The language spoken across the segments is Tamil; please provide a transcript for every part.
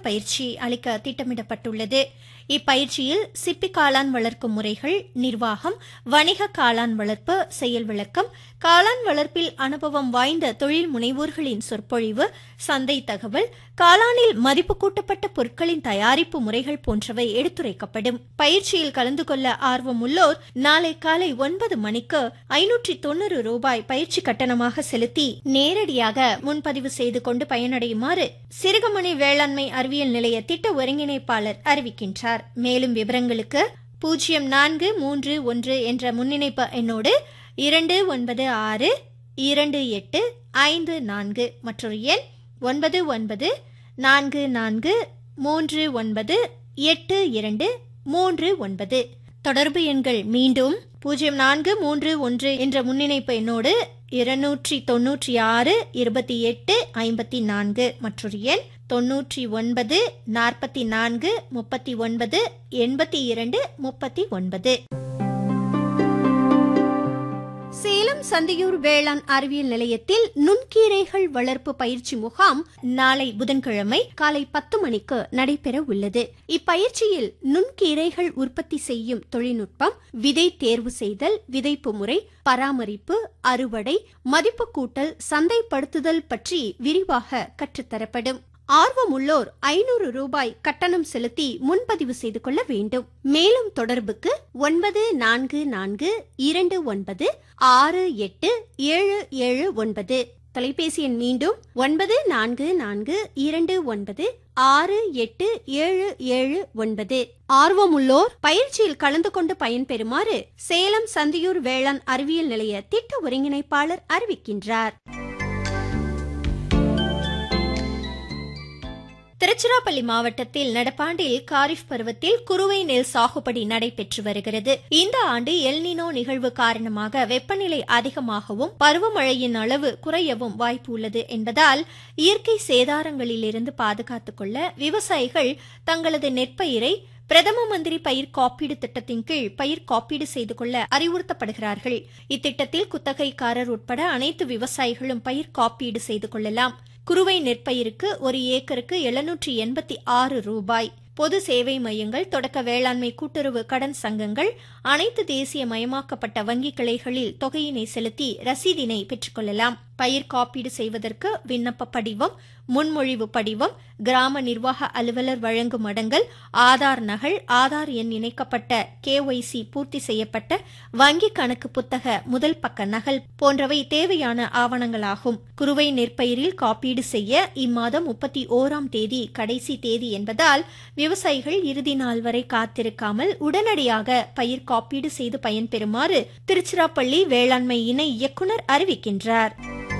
பயிற்சி அளிக்க திட்டமிடப்பட்டுள்ளது இப்பயிற்சியில் சிப்பி காளான் வளர்க்கும் முறைகள் நிர்வாகம் வணிக காளான் வளர்ப்பு செயல் விளக்கம் காளான் வளர்ப்பில் அனுபவம் வாய்ந்த தொழில் முனைவோர்களின் சொற்பொழிவு சந்தை தகவல் காளானில் மதிப்பு கூட்டப்பட்ட பொருட்களின் தயாரிப்பு முறைகள் போன்றவை எடுத்துரைக்கப்படும் பயிற்சியில் கலந்து கொள்ள ஆர்வமுள்ளோர் நாளை காலை ஒன்பது மணிக்கு ஐநூற்றி தொண்ணூறு ரூபாய் பயிற்சி கட்டணமாக செலுத்தி நேரடியாக முன்பதிவு செய்து கொண்டு பயனடையுமாறு சிறுகமணி வேளாண்மை அறிவியல் நிலைய திட்ட ஒருங்கிணைப்பாளர் அறிவிக்கின்றார் மேலும் விவரங்களுக்கு பூஜ்ஜியம் நான்கு மூன்று ஒன்று என்ற முன்னிணைப்பு எண்ணோடு இரண்டு ஒன்பது ஆறு இரண்டு எட்டு ஐந்து நான்கு மற்றொரு எண் ஒன்பது ஒன்பது நான்கு நான்கு மூன்று ஒன்பது எட்டு இரண்டு மூன்று ஒன்பது தொடர்பு எண்கள் மீண்டும் பூஜ்ஜியம் நான்கு மூன்று ஒன்று என்ற முன்னிணைப்பு எண்ணோடு இருநூற்றி தொன்னூற்றி ஆறு இருபத்தி எட்டு ஐம்பத்தி நான்கு மற்றொரு எண் தொன்னூற்றி ஒன்பது நாற்பத்தி நான்கு முப்பத்தி ஒன்பது எண்பத்தி இரண்டு முப்பத்தி ஒன்பது சேலம் சந்தியூர் வேளாண் அறிவியல் நிலையத்தில் நுண்கீரைகள் வளர்ப்பு பயிற்சி முகாம் நாளை புதன்கிழமை காலை பத்து மணிக்கு நடைபெற உள்ளது இப்பயிற்சியில் நுண்கீரைகள் உற்பத்தி செய்யும் தொழில்நுட்பம் விதை தேர்வு செய்தல் விதைப்பு முறை பராமரிப்பு அறுவடை மதிப்பு கூட்டல் சந்தைப்படுத்துதல் பற்றி விரிவாக கற்றுத்தரப்படும் ஆர்வமுள்ளோர் ஐநூறு ரூபாய் கட்டணம் செலுத்தி முன்பதிவு செய்து கொள்ள வேண்டும் மேலும் தொடர்புக்கு ஒன்பது நான்கு நான்கு இரண்டு ஒன்பது ஆறு எட்டு ஏழு ஏழு ஒன்பது தொலைபேசி எண் மீண்டும் ஒன்பது நான்கு நான்கு இரண்டு ஒன்பது ஆறு எட்டு ஏழு ஏழு ஒன்பது ஆர்வமுள்ளோர் பயிற்சியில் கலந்து கொண்டு பயன்பெறுமாறு சேலம் சந்தியூர் வேளாண் அறிவியல் நிலைய திட்ட ஒருங்கிணைப்பாளர் அறிவிக்கின்றார் திருச்சிராப்பள்ளி மாவட்டத்தில் நடப்பாண்டில் காரிஃப் பருவத்தில் குறுவை நெல் சாகுபடி நடைபெற்று வருகிறது இந்த ஆண்டு எல்னினோ நிகழ்வு காரணமாக வெப்பநிலை அதிகமாகவும் பருவமழையின் அளவு குறையவும் வாய்ப்பு உள்ளது என்பதால் இயற்கை சேதாரங்களிலிருந்து பாதுகாத்துக் கொள்ள விவசாயிகள் தங்களது நெற்பயிரை பிரதம மந்திரி பயிர் காப்பீடு திட்டத்தின் கீழ் பயிர் காப்பீடு செய்து கொள்ள அறிவுறுத்தப்படுகிறார்கள் இத்திட்டத்தில் குத்தகைக்காரர் உட்பட அனைத்து விவசாயிகளும் பயிர் காப்பீடு செய்து கொள்ளலாம் குறுவை நெற்பயிருக்கு ஒரு ஏக்கருக்கு எழுநூற்றி எண்பத்தி ஆறு ரூபாய் பொது சேவை மையங்கள் தொடக்க வேளாண்மை கூட்டுறவு கடன் சங்கங்கள் அனைத்து தேசிய மயமாக்கப்பட்ட வங்கி கிளைகளில் தொகையினை செலுத்தி ரசீதினை பெற்றுக்கொள்ளலாம் பயிர் காப்பீடு செய்வதற்கு விண்ணப்ப படிவம் முன்மொழிவு படிவம் கிராம நிர்வாக அலுவலர் வழங்கும் அடங்கல் ஆதார் நகல் ஆதார் எண் இணைக்கப்பட்ட கேஒய்சி பூர்த்தி செய்யப்பட்ட வங்கி கணக்கு புத்தக முதல் பக்க நகல் போன்றவை தேவையான ஆவணங்களாகும் குறுவை நெற்பயிரில் காப்பீடு செய்ய இம்மாதம் முப்பத்தி ஓராம் தேதி கடைசி தேதி என்பதால் விவசாயிகள் இறுதி நாள் வரை காத்திருக்காமல் உடனடியாக பயிர் காப்பீடு செய்து பயன்பெறுமாறு திருச்சிராப்பள்ளி வேளாண்மை இணை இயக்குநர் அறிவிக்கின்றார்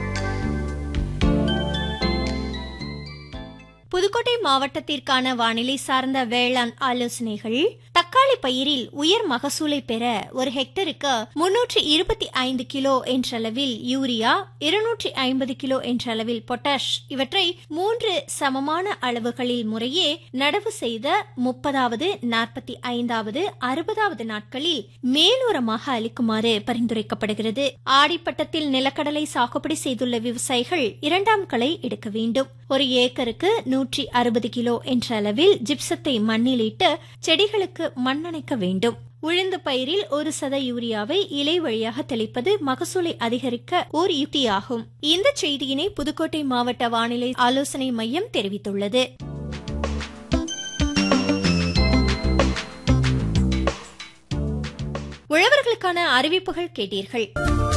புதுக்கோட்டை மாவட்டத்திற்கான வானிலை சார்ந்த வேளாண் ஆலோசனைகள் தக்காளி பயிரில் உயர் மகசூலை பெற ஒரு ஹெக்டருக்கு முன்னூற்றி இருபத்தி ஐந்து கிலோ என்றளவில் யூரியா இருநூற்றி ஐம்பது கிலோ என்றளவில் பொட்டாஷ் இவற்றை மூன்று சமமான அளவுகளில் முறையே நடவு செய்த முப்பதாவது நாற்பத்தி ஐந்தாவது அறுபதாவது நாட்களில் மேலுரமாக அளிக்குமாறு பரிந்துரைக்கப்படுகிறது ஆடிப்பட்டத்தில் நிலக்கடலை சாகுபடி செய்துள்ள விவசாயிகள் இரண்டாம் களை எடுக்க வேண்டும் ஒரு ஏக்கருக்கு நூற்றி அறுபது கிலோ என்ற அளவில் ஜிப்சத்தை மண்ணிலிட்டு செடிகளுக்கு மண்ணணைக்க வேண்டும் உளுந்து பயிரில் ஒரு சத யூரியாவை இலை வழியாக தெளிப்பது மகசூலை அதிகரிக்க ஓர் யுக்தியாகும் இந்த செய்தியினை புதுக்கோட்டை மாவட்ட வானிலை ஆலோசனை மையம் தெரிவித்துள்ளது உழவர்களுக்கான அறிவிப்புகள் கேட்டீர்கள்